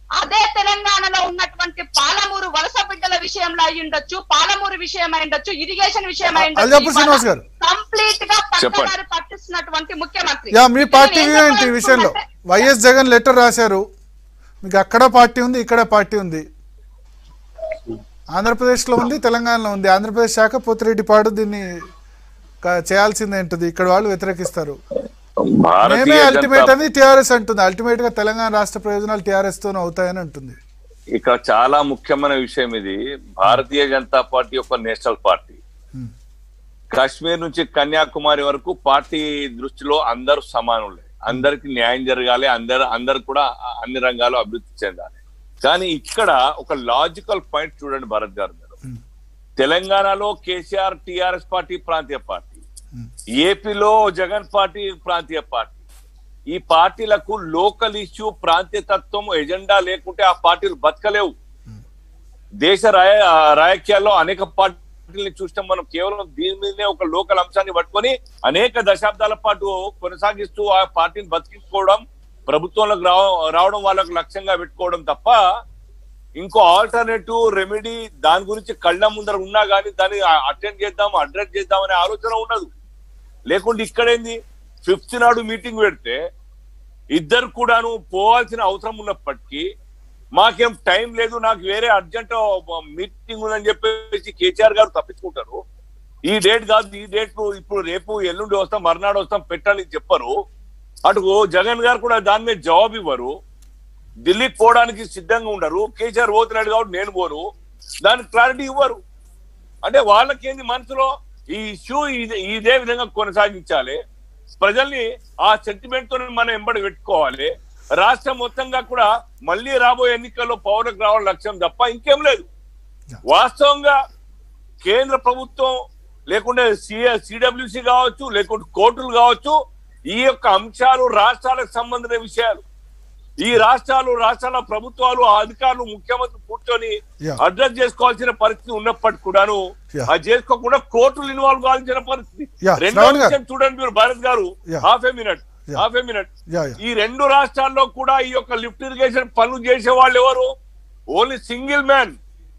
అదే తెలంగాణలో ఉన్నటువంటి పాలమూరు వలస బిడ్డల విషయంలో అయి ఉండొచ్చు పాలమూరు విషయం అయి ఉండొచ్చు ఇరిగేషన్ విషయం అయి అల్జాపూర్ శ్రీనివాస్ గారు. కంప్లీట్ గా చెప్పండి. పక్కదారి పట్టిస్తున్నటువంటి ముఖ్యమంత్రి యా మీ ఇక్కడ పార్టీ నేను వ్యూ ఏం ఏంటి ఈ విషయంలో చెప్పదలుచుకున్నానంటే, వైఎస్ జగన్ లెటర్ రాశారు మీకు అక్కడ పార్టీ ఉంది ఇక్కడ పార్టీ ఉంది ఆంధ్రప్రదేశ్లో ఉంది తెలంగాణలో ఉంది ఆంధ్రప్రదేశ్ శాఖ పోతిరెడ్డిపాడు దీన్ని క- చేయాల్సిందే ఉంటుంది ఇక్కడ వాళ్ళు వ్యతిరేకిస్తారు మేమే భారతీయ అల్టిమేట్ జనతా అని టిఆర్ఎస్ అంటుంది అల్టిమేట్ గా తెలంగాణ రాష్ట్ర ప్రయోజనాలు టిఆర్ఎస్ తోనే అవుతాయని అంటుంది ఇక్కడ చాలా ముఖ్యమైన విషయం ఇది భారతీయ జనతా పార్టీ ఒక నేషనల్ పార్టీ Hmm. కాశ్మీర్ నుంచి కన్యాకుమారి వరకు పార్టీ దృష్టిలో అందరూ సమానులే అందరికి న్యాయం జరగాలి అందరు అందరు కూడా అన్ని రంగాలు అభివృద్ధి చెందాలి కానీ ఇక్కడ ఒక లాజికల్ పాయింట్ చూడండి భరత్ గారు మీరు తెలంగాణలో కేసీఆర్ టిఆర్ఎస్ పార్టీ ప్రాంతీయ పార్టీ ఏపీలో జగన్ పార్టీ ప్రాంతీయ పార్టీ ఈ పార్టీలకు లోకల్ ఇష్యూ ప్రాంతీయ తత్వం ఎజెండా లేకుంటే ఆ పార్టీలు బతకలేవు దేశ రాయ రాజకీయాల్లో అనేక పార్టీలని చూస్తాం మనం కేవలం దీని మీదనే ఒక లోకల్ అంశాన్ని పట్టుకొని అనేక దశాబ్దాల పాటు కొనసాగిస్తూ ఆ పార్టీని బతికించుకోవడం ప్రభుత్వంలోకి రావ- రావడం వాళ్ళకు లక్ష్యంగా పెట్టుకోవడం తప్ప ఇంకో ఆల్టర్నేటివ్ రెమెడీ దాని గురించి కళ్ళ ముందర ఉన్నా కానీ దాన్ని అటెండ్ చేద్దాం అడ్రస్ చేద్దాం అనే ఆలోచన ఉండదు లేకుంటే ఇక్కడేంది ఫిఫ్త్ నాడు మీటింగ్ పెడితే ఇద్దరు కూడాను పోవాల్సిన అవసరం ఉన్నప్పటికీ మాకేం టైం లేదు నాకు వేరే అర్జెంట్ మీటింగ్ ఉందని చెప్పేసి కేసీఆర్ గారు తప్పించుకుంటారు ఈ డేట్ కాదు ఈ డేట్ ఇప్పుడు రేపు ఎల్లుండి వస్తాం మర్నాడు వస్తాం పెట్టాలని చెప్పరు అటు జగన్ గారు కూడా దాని మీద జవాబు ఇవ్వరు ఢిల్లీకి పోవడానికి సిద్ధంగా ఉండరు కేసీఆర్ పోతున్నాడు కాబట్టి నేను పోను దానికి క్లారిటీ ఇవ్వరు అంటే వాళ్ళకేంది మనసులో ఈ ఇష్యూ ఇదే- ఇదే విధంగా కొనసాగించాలి ప్రజల్ని ఆ సెంటిమెంట్ తో మనం ఎంబడి పెట్టుకోవాలి రాష్ట్రం మొత్తంగా కూడా మళ్ళీ రాబోయే ఎన్నికల్లో పౌరులకు రావడం లక్ష్యం తప్ప ఇంకేం లేదు వాస్తవంగా కేంద్ర ప్రభుత్వం లేకుంటే సిడబ్ల్యూసి కావచ్చు లేకుంటే కోర్టులు కావచ్చు ఈ యొక్క అంశాలు రాష్ట్రాలకు సంబంధించిన విషయాలు ఈ రాష్ట్రాలు రాష్ట్రాల ప్రభుత్వాలు ఆ అధికారులు ముఖ్యమంత్రి కూర్చొని Yeah. అడ్రస్ చేసుకోవాల్సిన పరిస్థితి ఉన్నప్పటికీ కూడాను Yeah. అది చేసుకోకుండా కోర్టులు ఇన్వాల్వ్ కావాల్సిన పరిస్థితి Yeah, రెండో శ్రావణ్ గారు. విషయం చూడండి మీరు Bharat garu Yeah. Half a minute Yeah. Half a minute yeah yeah ఈ రెండు రాష్ట్రాల్లో కూడా ఈ యొక్క లిఫ్ట్ ఇరిగేషన్ పనులు చేసే వాళ్ళు ఎవరు ఓన్లీ సింగిల్ మ్యాన్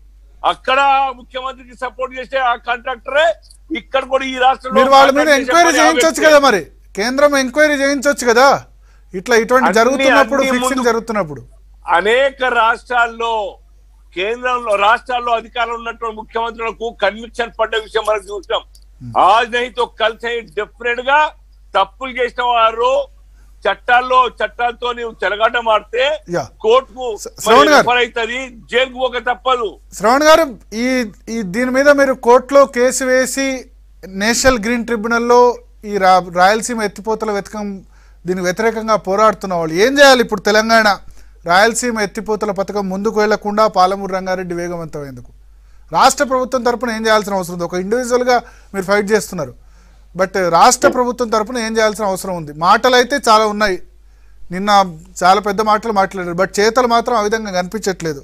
అక్కడ ముఖ్యమంత్రికి సపోర్ట్ చేసే ఆ కాంట్రాక్టరే ఇక్కడ కూడా ఈ రాష్ట్రంలో మీరు వాళ్ళ మీద contract చేసే ఎంక్వైరీ పని ఆ చేయించవచ్చు వ్యక్తే. కదా మరి కేంద్రం ఎంక్వైరీ చేయించవచ్చు కదా ఇట్లా ఇటువంటి అన్ని- జరుగుతున్నప్పుడు అన్ని ఫిక్సింగ్ ముందు- జరుగుతున్నప్పుడు అనేక రాష్ట్రాల్లో కేంద్రంలో రాష్ట్రాల్లో అధికారం ఉన్నటువంటి ముఖ్యమంత్రులకు కన్విక్షన్ పడ్డ విషయం మనం చూసాం ఆజ్ నహితో కలిసి డెఫినెట్ గా తప్పులు చేసిన వారు చట్టాల్లో చట్టాలతో నీవు చెలగాట మాడితే యా. కోర్టుకు స- శ్రవణ్ గారు. అవుతుంది జైలుకు పోక తప్పదు శ్రవణ్ గారు ఈ ఈ దీని మీద మీరు కోర్టులో కేసు వేసి నేషనల్ గ్రీన్ ట్రిబ్యునల్లో ఈ రా రాయలసీమ ఎత్తిపోతల వెతకం దీనికి వ్యతిరేకంగా పోరాడుతున్న వాళ్ళు ఏం చేయాలి ఇప్పుడు తెలంగాణ రాయలసీమ ఎత్తిపోతల పథకం ముందుకు వెళ్లకుండా పాలమూరు రంగారెడ్డి వేగవంతమేందుకు రాష్ట్ర ప్రభుత్వం తరపున ఏం చేయాల్సిన అవసరం ఉంది ఒక ఇండివిజువల్గా మీరు ఫైట్ చేస్తున్నారు బట్ రాష్ట్ర ప్రభుత్వం తరపున ఏం చేయాల్సిన అవసరం ఉంది మాటలు అయితే చాలా ఉన్నాయి నిన్న చాలా పెద్ద మాటలు మాట్లాడారు బట్ చేతలు మాత్రం ఆ విధంగా కనిపించట్లేదు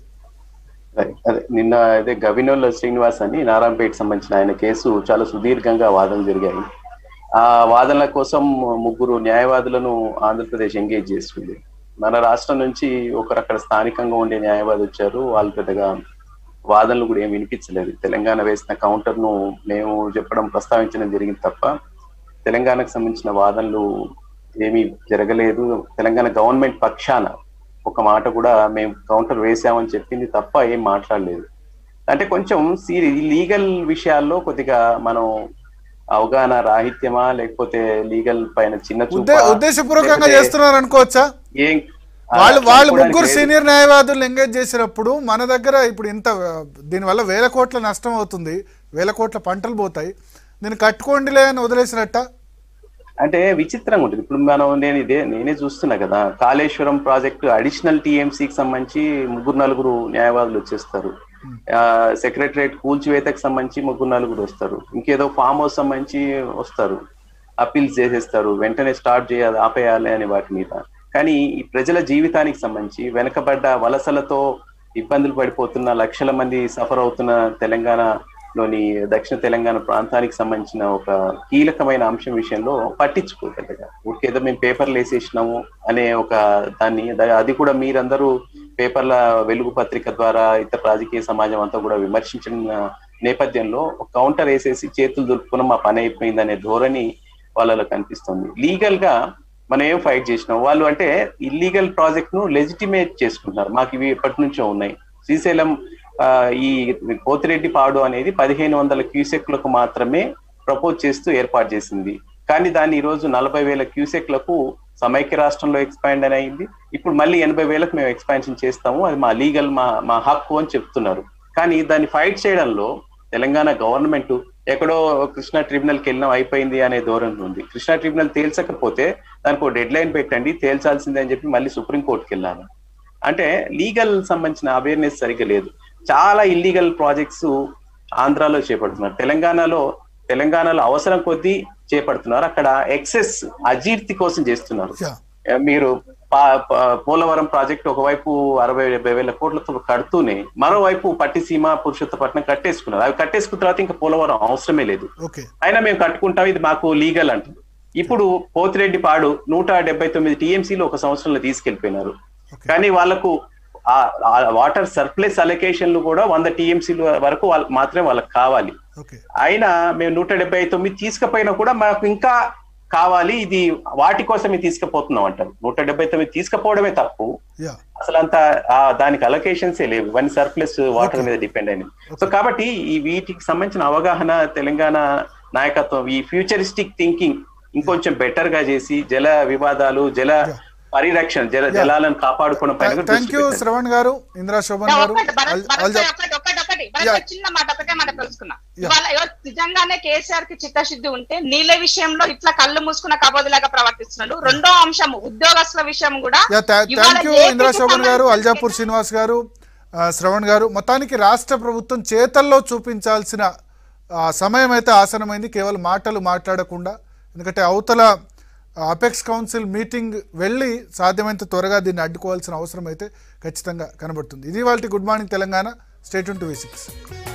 అదే నిన్న అదే గవినోల్ల శ్రీనివాస్ అని నారాయణపేట సంబంధించిన ఆయన కేసు చాలా సుదీర్ఘంగా వాదనలు జరిగాయి ఆ వాదనల కోసం ముగ్గురు న్యాయవాదులను ఆంధ్రప్రదేశ్ ఎంగేజ్ చేస్తుంది మన రాష్ట్రం నుంచి ఒకరు అక్కడ స్థానికంగా ఉండే న్యాయవాది వచ్చారు వాళ్ళు పెద్దగా వాదనలు కూడా ఏం వినిపించలేదు తెలంగాణ వేసిన కౌంటర్ ను మేము చెప్పడం ప్రస్తావించడం జరిగింది తప్ప తెలంగాణకు సంబంధించిన వాదనలు ఏమీ జరగలేదు తెలంగాణ గవర్నమెంట్ పక్షాన ఒక మాట కూడా మేము కౌంటర్ వేసామని చెప్పింది తప్ప ఏం మాట్లాడలేదు అంటే కొంచెం సీరి లీగల్ విషయాల్లో కొద్దిగా మనం అవగాహన రాహిత్యమా లేకపోతే లీగల్ పైన చిన్న ఉద్దే చూపా, ఉద్దేశపూర్వకంగా లేకపోతే చేస్తున్నారు అనుకోవచ్చా ఏం వాళ్ళు అట్లా వాళ్ళు అనుకోవడానికి ముగ్గురు లేదు. సీనియర్ న్యాయవాదులు ఎంగేజ్ చేసినప్పుడు మన దగ్గర ఇప్పుడు ఇంత ఆ, దీనివల్ల వేల కోట్ల నష్టం అవుతుంది వేల కోట్ల పంటలు పోతాయి దీన్ని కట్టుకోండిలే అని వదిలేసినట్ట అంటే విచిత్రంగా ఉంటుంది ఇప్పుడు మనం నేను ఇదే నేనే చూస్తున్నా కదా కాళేశ్వరం ప్రాజెక్టు అడిషనల్ టీఎంసీకి సంబంధించి ముగ్గురు నలుగురు న్యాయవాదులు వచ్చేస్తారు సెక్రటరేట్ కూల్చివేతకు సంబంధించి ముగ్గురు నలుగురు వస్తారు ఇంకేదో ఫామ్ హౌస్ సంబంధించి వస్తారు అప్పీల్స్ చేసేస్తారు వెంటనే స్టార్ట్ చేయాలి ఆపేయాలి అనే వాటి మీద కానీ ఈ ప్రజల జీవితానికి సంబంధించి వెనకబడ్డ వలసలతో ఇబ్బందులు పడిపోతున్న లక్షల మంది సఫర్ అవుతున్న తెలంగాణలోని దక్షిణ తెలంగాణ ప్రాంతానికి సంబంధించిన ఒక కీలకమైన అంశం విషయంలో పట్టించుకోగలగా ఊరికేదో మేము పేపర్లు వేసేసినాము అనే ఒక దాన్ని ద- అది కూడా మీరందరూ పేపర్ల వెలుగు పత్రిక ద్వారా ఇతర రాజకీయ సమాజం అంతా కూడా విమర్శించిన నేపథ్యంలో ఒక కౌంటర్ వేసేసి చేతులు దులుపుకున్న మా పని అయిపోయిందనే ధోరణి వాళ్ళలో కనిపిస్తుంది లీగల్ గా మనం ఏం ఫైట్ చేసినాం వాళ్ళు అంటే ఇల్లీగల్ ప్రాజెక్ట్ ను లెజిటిమేట్ చేసుకుంటున్నారు మాకు ఇవి ఎప్పటి నుంచో ఉన్నాయి శ్రీశైలం ఆ, ఈ పోతిరెడ్డి పాడు అనేది పదిహేను వందల క్యూసెక్లకు మాత్రమే ప్రపోజ్ చేస్తూ ఏర్పాటు చేసింది కానీ దాన్ని ఈ రోజు నలభై వేల క్యూసెక్లకు సమైక్య రాష్ట్రంలో ఎక్స్పాండ్ అని అయింది ఇప్పుడు మళ్ళీ ఎనభై వేలకు మేము ఎక్స్పాన్షన్ చేస్తాము అది మా లీగల్ మా మా హక్కు అని చెప్తున్నారు కానీ దాన్ని ఫైట్ చేయడంలో తెలంగాణ గవర్నమెంట్ ఎక్కడో కృష్ణా ట్రిబ్యునల్ కి వెళ్ళినాం అయిపోయింది అనే ధోరణి ఉంది కృష్ణా ట్రిబ్యునల్ తేల్చకపోతే దానికి ఒక డెడ్ లైన్ పెట్టండి తేల్చాల్సిందే అని చెప్పి మళ్ళీ సుప్రీంకోర్టుకి వెళ్ళాలి అంటే లీగల్ సంబంధించిన అవేర్నెస్ సరిగ్గా లేదు చాలా ఇల్లీగల్ ప్రాజెక్ట్స్ ఆంధ్రాలో చేపడుతున్నారు తెలంగాణలో తెలంగాణలో అవసరం కొద్దీ చేపడుతున్నారు అక్కడ ఎక్సెస్ అజీర్తి కోసం చేస్తున్నారు యా మీరు పా- పా- పోలవరం ప్రాజెక్ట్ ఒకవైపు అరవై డెబ్బై వేల కోట్లతో కడుతూనే మరోవైపు పట్టిసీమ పురుషోత్తపట్నం కట్టేసుకున్నారు అవి కట్టేసుకున్న తర్వాత ఇంకా పోలవరం అవసరమే లేదు ఓకే అయినా మేము కట్టుకుంటాం ఇది మాకు లీగల్ అంటుంది ఇప్పుడు పోతిరెడ్డి పాడు నూట డెబ్బై తొమ్మిది టీఎంసీలు ఒక సంవత్సరంలో తీసుకెళ్లిపోయినారు ఓకే కానీ వాళ్ళకు ఆ వాటర్ సర్ప్లస్ అలొకేషన్లు కూడా వంద టీఎంసీల వరకు వాళ్ళ మాత్రమే వాళ్ళకి కావాలి ఓకే అయినా మేము నూట డెబ్బై తొమ్మిది తీసుకుపోయినా కూడా మాకు ఇంకా కావాలి ఇది వాటి కోసమే తీసుకుపోతున్నాం అంటారు నూట డెబ్బై తొమ్మిది తీసుకుపోవడమే తప్పు యా అసలు అంత ఆ దానికి అలొకేషన్స్ లేవు వన్ సర్ప్లస్ వాటర్ మీద డిపెండ్ అయినది సో కాబట్టి ఈ వీటికి సంబంధించిన అవగాహన తెలంగాణ నాయకత్వం ఈ ఫ్యూచరిస్టిక్ థింకింగ్ ఇంకొంచెం బెటర్ గా చేసి జల వివాదాలు జల పరిరక్షణ జల జలాలను కాపాడుకోవడం పైన కూడా థ్యాంక్ దృష్టి యూ పెట్టాలి. శ్రవణ్ గారు ఇందిరా శోభన్ గారు ఒక్కటి భరత్ అల్- భరత్ అల్జా- భాయ్ ఒకటి ఒకటి ఒకటి భరత్ Yeah. భాయ్ చిన్న మాట ఒకటే మాట తెలుసుకున్నా Yeah. ఇవాళ ఇవాళ నిజంగానే కేసీఆర్ కి చిత్తశుద్ధి ఉంటే నీళ్ళ విషయంలో ఇట్లా కళ్ళు మూసుకున్న కబోదిలాగా ప్రవర్తిస్తున్నాడు రెండో అంశం ఉద్యోగస్తుల విషయం కూడా యా ఇవాళ థ్యాంక్ యూ ఏపీకి ఇందిరా శోభన్ గారు సంబంధించిన అల్జాపూర్ శ్రీనివాస్ గారు ఆ, శ్రవణ్ గారు మొత్తానికి రాష్ట్ర ప్రభుత్వం చేతల్లో చూపించాల్సిన ఆ, సమయం అయితే ఆసనమైంది కేవలం మాటలు మాట్లాడకుండా ఎందుకంటే అవతల అపెక్స్ కౌన్సిల్ మీటింగ్ వెళ్ళి సాధ్యమైనంత త్వరగా దీన్ని అడ్డుకోవాల్సిన అవసరం అయితే ఖచ్చితంగా కనబడుతుంది ఇది వాళ్ళ good morning Telangana state to V six